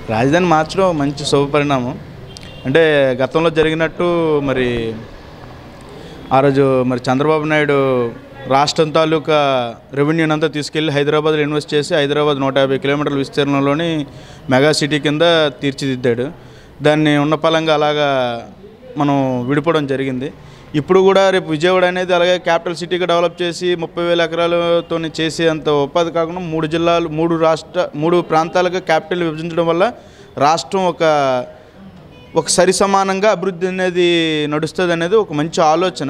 రాజధాని మార్చడం మంచి శుభ పరిణామం అంటే గతంలో జరిగినట్టు మరి ఆ రోజు మరి చంద్రబాబు నాయుడు రాష్ట్రం తాలూకా రెవెన్యూని అంతా తీసుకెళ్ళి హైదరాబాద్లో ఇన్వెస్ట్ చేసి హైదరాబాద్ నూట యాభై కిలోమీటర్ల విస్తీర్ణంలోని మెగా సిటీ కింద తీర్చిదిద్దాడు దాన్ని ఉన్న పలంగా అలాగా మనం విడిపోవడం జరిగింది ఇప్పుడు కూడా రేపు విజయవాడ అనేది అలాగే క్యాపిటల్ సిటీగా డెవలప్ చేసి ముప్పై వేల ఎకరాలతో చేసేంత ఉపాధి కాకుండా మూడు జిల్లాలు మూడు రాష్ట్ర మూడు ప్రాంతాలుగా క్యాపిటల్ విభజించడం వల్ల రాష్ట్రం ఒక ఒక సరి సమానంగా అభివృద్ధి అనేది నడుస్తుంది అనేది ఒక మంచి ఆలోచన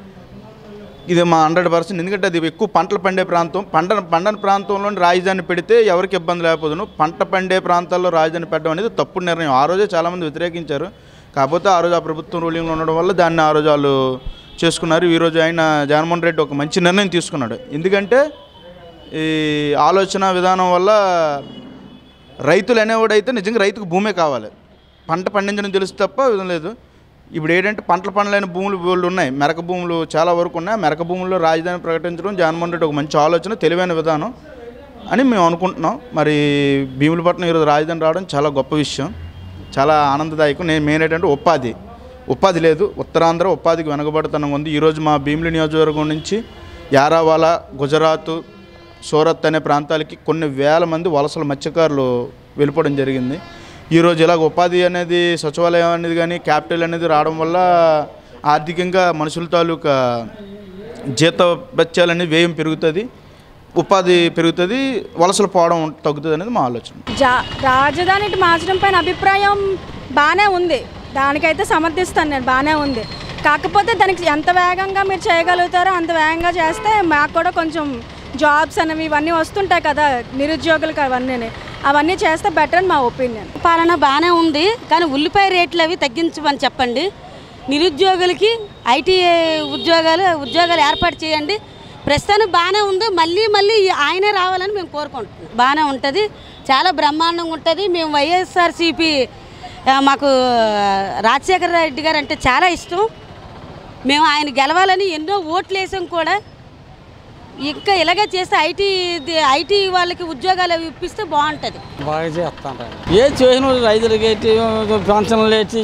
ఇది మా హండ్రెడ్ పర్సెంట్ ఎందుకంటే అది ఎక్కువ పంటలు పండే ప్రాంతం పంట పండని ప్రాంతంలో రాజధాని పెడితే ఎవరికి ఇబ్బంది లేకపోదును పంట పండే ప్రాంతాల్లో రాజధాని పెట్టడం అనేది తప్పుడు నిర్ణయం ఆ రోజే చాలామంది వ్యతిరేకించారు కాకపోతే ఆ రోజు ఆ ప్రభుత్వం రూలింగ్లో ఉండడం వల్ల దాన్ని ఆ రోజు వాళ్ళు చేసుకున్నారు ఈ రోజు ఆయన జగన్మోహన్ రెడ్డి ఒక మంచి నిర్ణయం తీసుకున్నాడు ఎందుకంటే ఈ ఆలోచన విధానం వల్ల రైతులు అనేవాడైతే నిజంగా రైతుకు భూమే కావాలి పంట పండించడం తెలుసు తప్ప విధం లేదు ఇప్పుడు ఏంటంటే పంటలు పండలేని భూములు బోల్డ్ ఉన్నాయి మెరక భూములు చాలా వరకు ఉన్నాయి ఆ మెరక భూముల్లో రాజధాని ప్రకటించడం జగన్మోహన్ రెడ్డి ఒక మంచి ఆలోచన తెలివైన విధానం అని మేము అనుకుంటున్నాం మరి భీములపట్నం ఈరోజు రాజధాని రావడం చాలా గొప్ప విషయం చాలా ఆనందదాయకం నేను మెయిన్ ఏంటంటే ఉపాధి ఉపాధి లేదు ఉత్తరాంధ్ర ఉపాధికి వెనకబడుతనం ఉంది ఈరోజు మా భీమిలి నియోజకవర్గం నుంచి యారావాల గుజరాత్ సూరత్ అనే ప్రాంతాలకి కొన్ని వేల మంది వలసల మత్స్యకారులు వెళ్ళిపోవడం జరిగింది ఈరోజు ఇలాగ ఉపాధి అనేది సచివాలయం అనేది కానీ క్యాపిటల్ అనేది రావడం వల్ల ఆర్థికంగా మనుషుల తాలూకా జీత బత్యాలు అనేది వ్యయం పెరుగుతుంది ఉపాధి పెరుగుతుంది వలసలు పోవడం తగ్గుతుంది అనేది మా ఆలోచన జా రాజధాని ఇటు మార్చడం పైన అభిప్రాయం బాగానే ఉంది దానికైతే సమర్థిస్తాను నేను బాగానే ఉంది కాకపోతే దానికి ఎంత వేగంగా మీరు చేయగలుగుతారో అంత వేగంగా చేస్తే మాకు కూడా కొంచెం జాబ్స్ అనేవి ఇవన్నీ వస్తుంటాయి కదా నిరుద్యోగులకు అవన్నీ అవన్నీ చేస్తే బెటర్ అని మా ఒపీనియన్ పాలన బాగానే ఉంది కానీ ఉల్లిపాయ రేట్లు అవి తగ్గించమని చెప్పండి నిరుద్యోగులకి ఐటీ ఉద్యోగాలు ఉద్యోగాలు ఏర్పాటు చేయండి ప్రస్తుతానికి బాగానే ఉంది మళ్ళీ మళ్ళీ ఆయనే రావాలని మేము కోరుకుంటున్నాం బాగానే ఉంటుంది చాలా బ్రహ్మాండంగా ఉంటుంది మేము వైఎస్ఆర్సీపీ ఆ, మాకు రాజశేఖర రెడ్డి గారు అంటే చాలా ఇష్టం మేము ఆయన గెలవాలని ఎన్నో ఓట్లు వేసాం కూడా ఇంకా ఇలాగే చేస్తే ఐటీ ఐటీ వాళ్ళకి ఉద్యోగాలు అవి ఇప్పిస్తే బాగుంటుంది బాగా చేస్తాను ఏ చేసిన రైతులకి ఏంటి పెన్షన్లు ఏంటి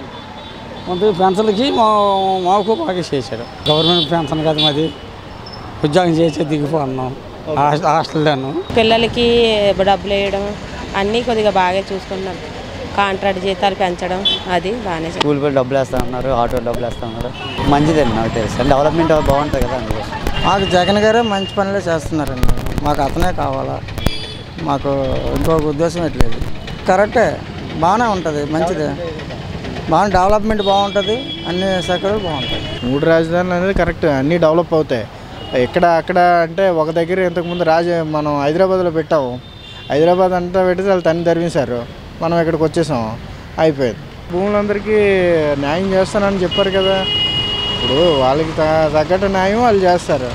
ముందు పెన్షన్లకి మా మాకు బాగా చేశాడు గవర్నమెంట్ పెన్షన్ కదా మాది ఉద్యోగం చేసే దిగిపోతున్నాం హాస్టల్ హాస్టల్లోను పిల్లలకి డబ్బులు వేయడం అన్నీ కొద్దిగా బాగా చూసుకుంటున్నాం కాంట్రాక్ట్ జీతాలు పెంచడం అది బాగానే చేస్తున్నాం. స్కూల్ పేరు డబ్బులు వేస్తా ఉన్నారు ఆటో డబ్బులు వేస్తా ఉన్నారు మంచిదండి నాకు తెలుసు డెవలప్మెంట్ బాగుంటుంది కదా అందుకోసం మాకు జగన్ గారే మంచి పనులే చేస్తున్నారండి మాకు అతనే కావాలా మాకు ఇంకొక ఉద్దేశం ఎట్లేదు కరెక్టే బాగానే ఉంటుంది మంచిదే బాగా డెవలప్మెంట్ బాగుంటుంది అన్ని శాఖలు బాగుంటాయి మూడు రాజధానులు అనేది కరెక్ట్ అన్నీ డెవలప్ అవుతాయి ఇక్కడ అక్కడ అంటే ఒక దగ్గర ఇంతకుముందు రాజ మనం హైదరాబాద్లో పెట్టాము హైదరాబాద్ అంతా పెడితే వాళ్ళు తన్ని తరిమేశారు మనం ఇక్కడికి వచ్చేసాం అయిపోయింది భూములందరికీ న్యాయం చేస్తానని చెప్పారు కదా ఇప్పుడు వాళ్ళకి త- తగ్గట్టు న్యాయం వాళ్ళు చేస్తారు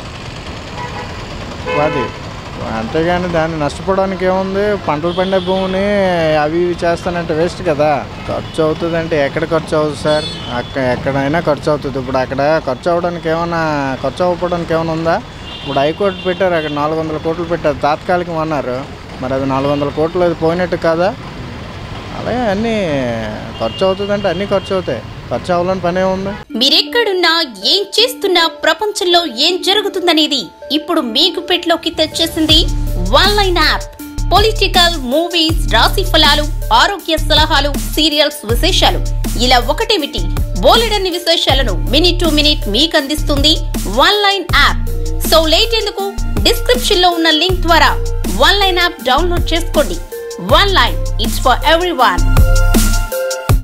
అది అంతేగాని దాన్ని నష్టపోవడానికి ఏముంది పంటలు పండే భూమిని అవి ఇవి చేస్తానంటే వేస్ట్ కదా ఖర్చు అవుతుంది అంటే ఎక్కడ ఖర్చు అవుతుంది సార్ అక్కడ ఎక్కడైనా ఖర్చు అవుతుంది ఇప్పుడు అక్కడ ఖర్చు అవ్వడానికి ఏమైనా ఖర్చు అవ్వడానికి ఏమైనా ఉందా ఇప్పుడు హైకోర్టు పెట్టారు అక్కడ నాలుగు వందల కోట్లు పెట్టారు తాత్కాలికం అన్నారు మరి అది నాలుగు వందల కోట్లు అది పోయినట్టు కాదా అలాగే అన్నీ ఖర్చు అవుతుందంటే అన్నీ ఖర్చు అవుతాయి ఖర్చు అవ్వాలని పని ఏముంది మీరెక్కడున్నా ఏం చేస్తున్నా ప్రపంచంలో ఏం జరుగుతుందనేది ఇప్పుడు మీకు పెట్లోకి తెచ్చేసింది one line app political movies రాశి ఫలాలు ఆరోగ్య సలహాలు సీరియల్స్ విశేషాలు ఇలా ఒకటేమిటి బోలెడన్ని విశేషాలను మినిట్ టు మినిట్ మీకు అందిస్తుంది one line app so late ఎందుకు డిస్క్రిప్షన్ లో ఉన్న లింక్ ద్వారా వన్ లైన్ యాప్ డౌన్లోడ్ చేసుకోండి one line it's for every